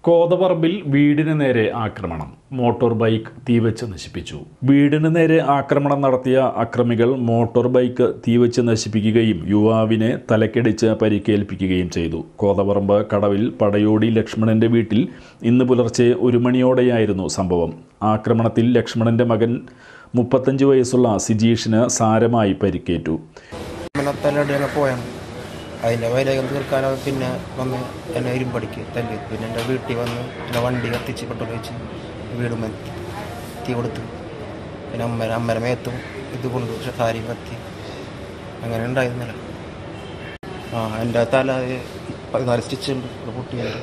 കോതപറമ്പിൽ വീടിന് നേരെ ആക്രമണം മോട്ടോർ ബൈക്ക് തീവച്ച് നശിപ്പിച്ചു വീടിന് നേരെ ആക്രമണം നടത്തിയ അക്രമികൾ മോട്ടോർ ബൈക്ക് തീവച്ച് നശിപ്പിക്കുകയും യുവാവിനെ തലക്കടിച്ച് പരിക്കേൽപ്പിക്കുകയും ചെയ്തു കോതപറമ്പ് കടവിൽ പടയോടി ലക്ഷ്മണന്റെ വീട്ടിൽ ഇന്ന് പുലർച്ചെ ഒരു മണിയോടെയായിരുന്നു സംഭവം ആക്രമണത്തിൽ ലക്ഷ്മണന്റെ മകൻ മുപ്പത്തഞ്ച് വയസ്സുള്ള സിജീഷിന് സാരമായി പരിക്കേറ്റു തലടി അങ്ങ് പോയാണ് അതിൻ്റെ വൈരാഗ്യം തീർക്കാനോ പിന്നെ വന്ന് എന്നെ ഇരുമ്പടിക്ക് തല്ലി പിന്നെ എൻ്റെ വീട്ടിൽ വന്ന് എൻ്റെ വണ്ടി കത്തിച്ച് പെട്രോൾ വെച്ച് വീടും തീ കൊടുത്തു പിന്നെ അമ്മ അമ്മയുടെ മേത്തും ഇത് കൊണ്ട് സാരി കത്തി അങ്ങനെ ഉണ്ടായിരുന്നില്ല ആ എൻ്റെ തല പതിനാല് സ്റ്റിച്ച് ഉണ്ട് ഇവിടെ പൊട്ടിയുണ്ട്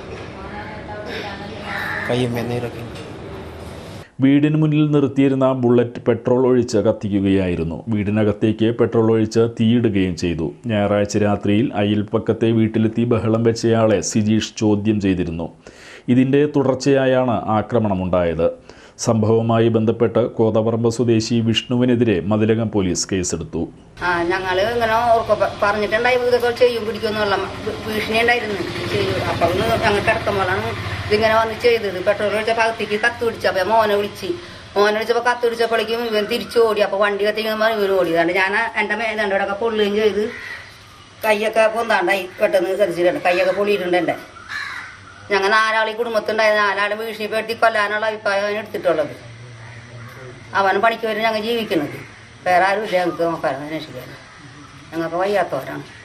കയ്യമ്മ നീരൊക്കെ ഉണ്ട് വീടിന് മുന്നിൽ നിർത്തിയിരുന്ന ബുള്ളറ്റ് പെട്രോൾ ഒഴിച്ച് കത്തിക്കുകയായിരുന്നു വീടിനകത്തേക്ക് പെട്രോൾ ഒഴിച്ച് തീയിടുകയും ചെയ്തു ഞായറാഴ്ച രാത്രിയിൽ അയൽപ്പക്കത്തെ വീട്ടിലെത്തി ബഹളം വെച്ചയാളെ സിജീഷ് ചോദ്യം ചെയ്തിരുന്നു ഇതിൻ്റെ തുടർച്ചയായാണ് ആക്രമണമുണ്ടായത് സംഭവവുമായി ബന്ധപ്പെട്ട് കോതപറമ്പ് സ്വദേശി വിഷ്ണുവിനെതിരെ മതിലകം പോലീസ് കേസെടുത്തു ആ ഞങ്ങള് ഇങ്ങനെ ഓർക്ക പറഞ്ഞിട്ടുണ്ടായി ഇതൊക്കെ ചെയ്യും പിടിക്കുന്നുള്ള ഭീഷണി ഉണ്ടായിരുന്നു ചെയ്യും അപ്പൊ ഒന്ന് ഞങ്ങൾക്ക് ഇടക്കുമ്പോഴാണ് ഇതിങ്ങനെ വന്ന് ചെയ്തത് പെട്രോൾ ഒഴിച്ച ഭാഗത്തേക്ക് കത്ത് പിടിച്ചു അപ്പൊ മോനെ വിളിച്ച് മോനെ വിളിച്ചപ്പോ കത്ത് പിടിച്ചപ്പോഴേക്കും ഇവൻ തിരിച്ചു ഓടി അപ്പൊ വണ്ടി കത്തിക്കുന്ന ഇവർ ഓടി അതുകൊണ്ട് ഞാൻ എന്റെ മേലുണ്ട് ഇവിടെ പൊള്ളുകയും ചെയ്ത് കൈയൊക്കെ പൊന്താണ്ടായി പെട്ടെന്ന് ശ്രദ്ധിച്ചിട്ടുണ്ട് കൈയൊക്കെ പൊളിയിട്ടുണ്ട് എന്റെ ഞങ്ങൾ നാലാളി കുടുംബത്തുണ്ടായത് നാലാളെ ഭീഷണിപ്പെടുത്തി കൊല്ലാനുള്ള അഭിപ്രായം അവന് എടുത്തിട്ടുള്ളത് അവന് പണിക്ക് വരും ഞങ്ങൾ ജീവിക്കുന്നത് വേറെ ആരും ഇല്ല ഞങ്ങൾക്ക് നോക്കാൻ അന്വേഷിക്കാൻ ഞങ്ങൾക്ക് വയ്യാത്തവരാണ്